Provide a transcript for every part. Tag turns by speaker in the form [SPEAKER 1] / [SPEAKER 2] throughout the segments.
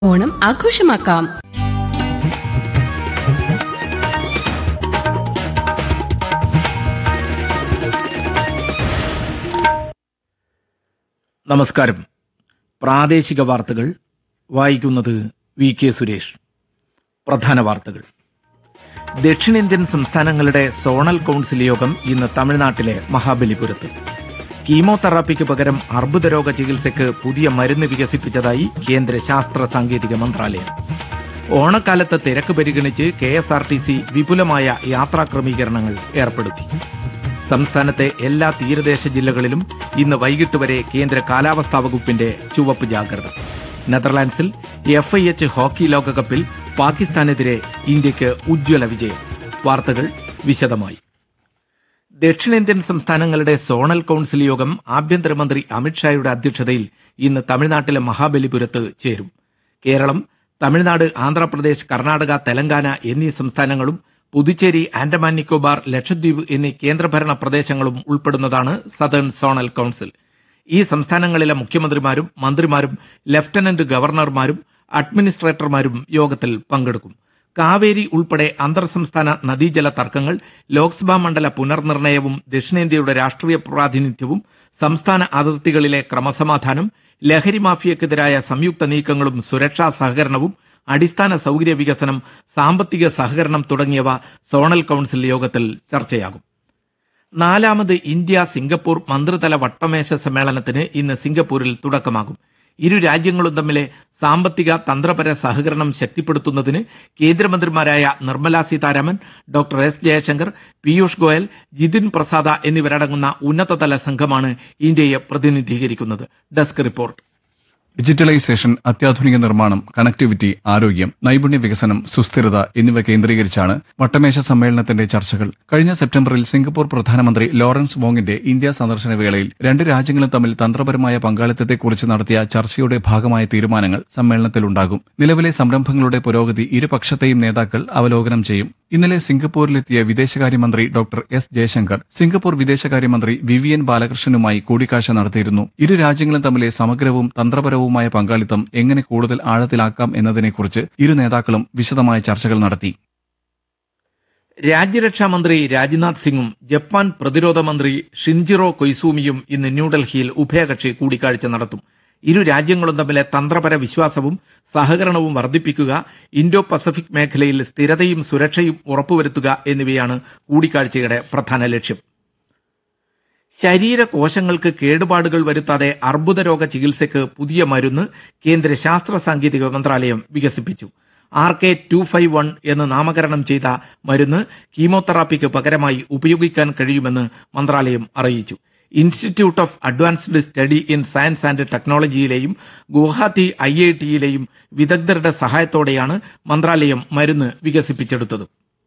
[SPEAKER 1] ഓണം ആഘോഷമാക്കാം
[SPEAKER 2] നമസ്കാരം പ്രാദേശിക വാർത്തകൾ വായിക്കുന്നത് വി കെ സുരേഷ് പ്രധാന വാർത്തകൾ ദക്ഷിണേന്ത്യൻ സംസ്ഥാനങ്ങളുടെ സോണൽ കൌൺസിൽ യോഗം ഇന്ന് തമിഴ്നാട്ടിലെ മഹാബലിപുരത്ത് കീമോതെറാപ്പിക്ക് പകരം അർബുദ രോഗ ചികിത്സയ്ക്ക് പുതിയ മരുന്ന് വികസിപ്പിച്ചതായി കേന്ദ്ര ശാസ്ത്ര സാങ്കേതിക മന്ത്രാലയം ഓണക്കാലത്ത് തിരക്ക് പരിഗണിച്ച് K S R T C വിപുലമായ യാത്രാ ക്രമീകരണങ്ങൾ ഏർപ്പെടുത്തി സംസ്ഥാനത്തെ എല്ലാ തീരദേശ ജില്ലകളിലും ഇന്ന് വൈകിട്ട് വരെ കേന്ദ്ര കാലാവസ്ഥാ വകുപ്പിന്റെ ചുവപ്പ് ജാഗ്രത നെതർലാൻഡ്സിൽ എഫ് ഐ എച്ച് ഹോക്കി ലോകകപ്പിൽ പാകിസ്ഥാനെതിരെ ഇന്ത്യക്ക് ഉജ്ജ്വല വിജയം വാർത്തകൾ വിശദമായി ദക്ഷിണേന്ത്യൻ സംസ്ഥാനങ്ങളുടെ സോണൽ കൌൺസിൽ യോഗം ആഭ്യന്തരമന്ത്രി അമിത്ഷായുടെ അധ്യക്ഷതയിൽ ഇന്ന് തമിഴ്നാട്ടിലെ മഹാബലിപുരത്ത് ചേരും കേരളം തമിഴ്നാട് ആന്ധ്രാപ്രദേശ് കർണാടക തെലങ്കാന എന്നീ സംസ്ഥാനങ്ങളും പുതുച്ചേരി ആൻഡമാൻ നിക്കോബാർ ലക്ഷദ്വീപ് എന്നീ കേന്ദ്രഭരണ പ്രദേശങ്ങളും ഉൾപ്പെടുന്നതാണ് സദേൺ സോണൽ കൌൺസിൽ ഈ സംസ്ഥാനങ്ങളിലെ മുഖ്യമന്ത്രിമാരും മന്ത്രിമാരും ലഫ്റ്റനന്റ് ഗവർണർമാരും അഡ്മിനിസ്ട്രേറ്റർമാരും യോഗത്തിൽ പങ്കെടുക്കും കാവേരി ഉൾപ്പെടെ അന്തർ സംസ്ഥാന നദീജല തർക്കങ്ങൾ ലോക്സഭാ മണ്ഡല പുനർനിർണയവും ദക്ഷിണേന്ത്യയുടെ രാഷ്ട്രീയ പ്രാതിനിധ്യവും സംസ്ഥാന അതിർത്തികളിലെ ക്രമസമാധാനം ലഹരി മാഫിയക്കെതിരായ സംയുക്ത നീക്കങ്ങളും സുരക്ഷാ സഹകരണവും അടിസ്ഥാന സൌകര്യ വികസനം സാമ്പത്തിക സഹകരണം തുടങ്ങിയവ സോണൽ കൌൺസിൽ യോഗത്തിൽ ചർച്ചയാകും നാലാമത് ഇന്ത്യ സിംഗപ്പൂർ മന്ത്രിതല വട്ടമേശ സമ്മേളനത്തിന് ഇന്ന് സിംഗപ്പൂരിൽ തുടക്കമാകും ഇരു രാജ്യങ്ങളും തമ്മിലെ സാമ്പത്തിക തന്ത്രപര സഹകരണം ശക്തിപ്പെടുത്തുന്നതിന് കേന്ദ്രമന്ത്രിമാരായ നിർമ്മല സീതാരാമൻ ഡോക്ടർ എസ് ജയശങ്കർ പീയൂഷ് ഗോയൽ ജിതിൻ പ്രസാദ എന്നിവരടങ്ങുന്ന ഉന്നതതല സംഘമാണ് ഇന്ത്യയെ പ്രതിനിധീകരിക്കുന്നത് ഡെസ്ക് റിപ്പോർട്ട്
[SPEAKER 3] ഡിജിറ്റലൈസേഷൻ അത്യാധുനിക നിർമ്മാണം കണക്ടിവിറ്റി ആരോഗ്യം നൈപുണ്യ വികസനം സുസ്ഥിരത എന്നിവ കേന്ദ്രീകരിച്ചാണ് വട്ടമേശ സമ്മേളനത്തിന്റെ ചർച്ചകൾ കഴിഞ്ഞ സെപ്റ്റംബറിൽ സിംഗപ്പൂർ പ്രധാനമന്ത്രി ലോറൻസ് വോങ്ങിന്റെ ഇന്ത്യ സന്ദർശന വേളയിൽ രണ്ട് രാജ്യങ്ങളും തമ്മിൽ തന്ത്രപരമായ പങ്കാളിത്തത്തെക്കുറിച്ച് നടത്തിയ ചർച്ചയുടെ ഭാഗമായ തീരുമാനങ്ങൾ സമ്മേളനത്തിലുണ്ടാകും നിലവിലെ സംരംഭങ്ങളുടെ പുരോഗതി ഇരുപക്ഷത്തെയും നേതാക്കൾ അവലോകനം ചെയ്യും ഇന്നലെ സിംഗപ്പൂരിലെത്തിയ വിദേശകാര്യമന്ത്രി ഡോക്ടർ എസ് ജയശങ്കർ സിംഗപ്പൂർ വിദേശകാര്യമന്ത്രി വിവിയൻ ബാലകൃഷ്ണനുമായി കൂടിക്കാഴ്ച നടത്തിയിരുന്നു ഇരു രാജ്യങ്ങളും തമ്മിലെ സമഗ്രവും തന്ത്രപരവുമായ പങ്കാളിത്തം എങ്ങനെ കൂടുതൽ ആഴത്തിലാക്കാം എന്നതിനെക്കുറിച്ച് ഇരു നേതാക്കളും വിശദമായ ചർച്ചകൾ നടത്തി
[SPEAKER 2] രാജ്യരക്ഷാ മന്ത്രി രാജ്നാഥ് സിംഗും ജപ്പാൻ പ്രതിരോധ മന്ത്രി ഷിൻജിറോ കൊയ്സൂമിയും ഇന്ന് ന്യൂഡൽഹിയിൽ ഉഭയകക്ഷി കൂടിക്കാഴ്ച നടത്തും ഇരു രാജ്യങ്ങളും തമ്മിലെ തന്ത്രപര വിശ്വാസവും സഹകരണവും വർദ്ധിപ്പിക്കുക ഇൻഡോ പസഫിക് മേഖലയിൽ സ്ഥിരതയും സുരക്ഷയും ഉറപ്പുവരുത്തുക എന്നിവയാണ് കൂടിക്കാഴ്ചയുടെ പ്രധാന ലക്ഷ്യം ശരീരകോശങ്ങൾക്ക് കേടുപാടുകൾ വരുത്താതെ അർബുദ രോഗ ചികിത്സയ്ക്ക് പുതിയ മരുന്ന് കേന്ദ്ര ശാസ്ത്ര സാങ്കേതിക മന്ത്രാലയം വികസിപ്പിച്ചു R K two five one എന്ന് നാമകരണം ചെയ്ത മരുന്ന് കീമോതെറാപ്പിക്ക് പകരമായി ഉപയോഗിക്കാൻ കഴിയുമെന്ന് മന്ത്രാലയം അറിയിച്ചു institute of advanced study in science and ടെക്നോളജിയിലെയും ഗുവാഹത്തി ഐ ഐ ടിയിലെയും വിദഗ്ധരുടെ സഹായത്തോടെയാണ് മന്ത്രാലയം മരുന്ന് വികസിപ്പിച്ചെടുത്തത്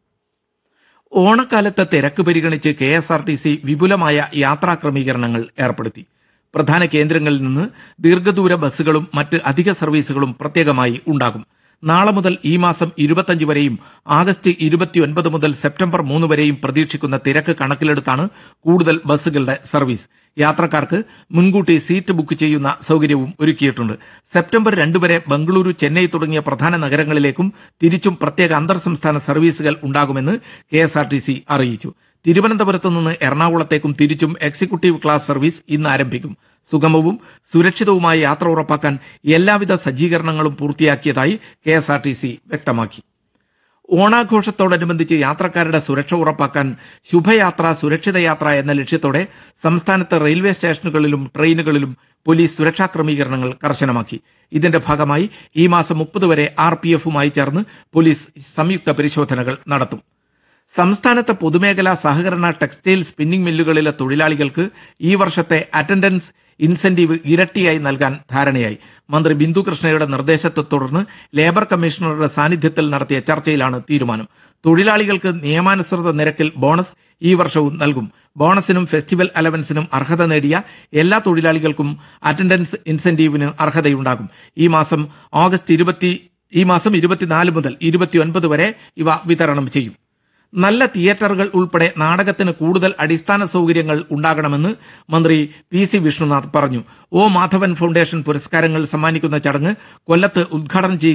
[SPEAKER 2] ഓണക്കാലത്തെ തിരക്ക് പരിഗണിച്ച് K S R T C വിപുലമായ യാത്രാ ക്രമീകരണങ്ങൾ ഏർപ്പെടുത്തി പ്രധാന കേന്ദ്രങ്ങളിൽ നിന്ന് ദീർഘദൂര ബസ്സുകളും മറ്റ് അധിക സർവീസുകളും പ്രത്യേകമായി ഉണ്ടാകും നാളെ മുതൽ ഈ മാസം ഇരുപത്തഞ്ച് വരെയും ആഗസ്റ്റ് ഇരുപത്തിയൊൻപത് മുതൽ സെപ്റ്റംബർ മൂന്ന് വരെയും പ്രതീക്ഷിക്കുന്ന തിരക്ക് കണക്കിലെടുത്താണ് കൂടുതൽ ബസ്സുകളുടെ സർവീസ് യാത്രക്കാർക്ക് മുൻകൂട്ടി സീറ്റ് ബുക്ക് ചെയ്യുന്ന സൌകര്യവും ഒരുക്കിയിട്ടുണ്ട് സെപ്റ്റംബർ രണ്ട് വരെ ബംഗളൂരു ചെന്നൈ തുടങ്ങിയ പ്രധാന നഗരങ്ങളിലേക്കും തിരിച്ചും പ്രത്യേക അന്തർ സംസ്ഥാന സർവീസുകൾ ഉണ്ടാകുമെന്ന് K S R T C അറിയിച്ചു തിരുവനന്തപുരത്ത് നിന്ന് എറണാകുളത്തേക്കും തിരിച്ചും എക്സിക്യൂട്ടീവ് ക്ലാസ് സർവീസ് ഇന്ന് ആരംഭിക്കും സുഗമവും സുരക്ഷിതവുമായ യാത്ര ഉറപ്പാക്കാൻ എല്ലാവിധ സജ്ജീകരണങ്ങളും പൂർത്തിയാക്കിയതായി K S R T C വ്യക്തമാക്കി ഓണാഘോഷത്തോടനുബന്ധിച്ച് യാത്രക്കാരുടെ സുരക്ഷ ഉറപ്പാക്കാൻ ശുഭയാത്ര സുരക്ഷിത യാത്ര എന്ന ലക്ഷ്യത്തോടെ സംസ്ഥാനത്ത് റെയിൽവേ സ്റ്റേഷനുകളിലും ട്രെയിനുകളിലും പോലീസ് സുരക്ഷാ ക്രമീകരണങ്ങൾ കർശനമാക്കി ഇതിന്റെ ഭാഗമായി ഈ മാസം മുപ്പത് വരെ ആർ പി എഫുമായി ചേർന്ന് പോലീസ് സംയുക്ത പരിശോധനകൾ നടത്തും സംസ്ഥാനത്തെ പൊതുമേഖലാ സഹകരണ ടെക്സ്റ്റൈൽ സ്പിന്നിംഗ് മില്ലുകളിലെ തൊഴിലാളികൾക്ക് ഈ വർഷത്തെ അറ്റൻഡൻസ് ഇൻസെന്റീവ് ഇരട്ടിയായി നൽകാൻ ധാരണയായി മന്ത്രി ബിന്ദു കൃഷ്ണയുടെ നിർദ്ദേശത്തെ തുടർന്ന് ലേബർ കമ്മീഷണറുടെ സാന്നിധ്യത്തിൽ നടത്തിയ ചർച്ചയിലാണ് തീരുമാനം തൊഴിലാളികൾക്ക് നിയമാനുസൃത നിരക്കിൽ ബോണസ് ഈ വർഷവും നൽകും ബോണസിനും ഫെസ്റ്റിവൽ അലവൻസിനും അർഹത നേടിയ എല്ലാ തൊഴിലാളികൾക്കും അറ്റൻഡൻസ് ഇൻസെന്റീവിന് അർഹതയുണ്ടാകും ഈ മാസം ഓഗസ്റ്റ് ഇരുപത്തി ഈ മാസം ഇരുപത്തിനാല് മുതൽ ഇരുപത്തിയൊൻപത് വരെ ഇവ വിതരണം ചെയ്യും നല്ല തിയേറ്ററുകൾ ഉൾപ്പെടെ നാടകത്തിന് കൂടുതൽ അടിസ്ഥാന സൗകര്യങ്ങൾ ഉണ്ടാകണമെന്ന് മന്ത്രി പി സി വിഷ്ണുനാഥ് പറഞ്ഞു ഒ മാധവൻ ഫൗണ്ടേഷൻ പുരസ്കാരങ്ങൾ സമ്മാനിക്കുന്ന ചടങ്ങ് കൊല്ലത്ത് ഉദ്ഘാടനം ചെയ്യുക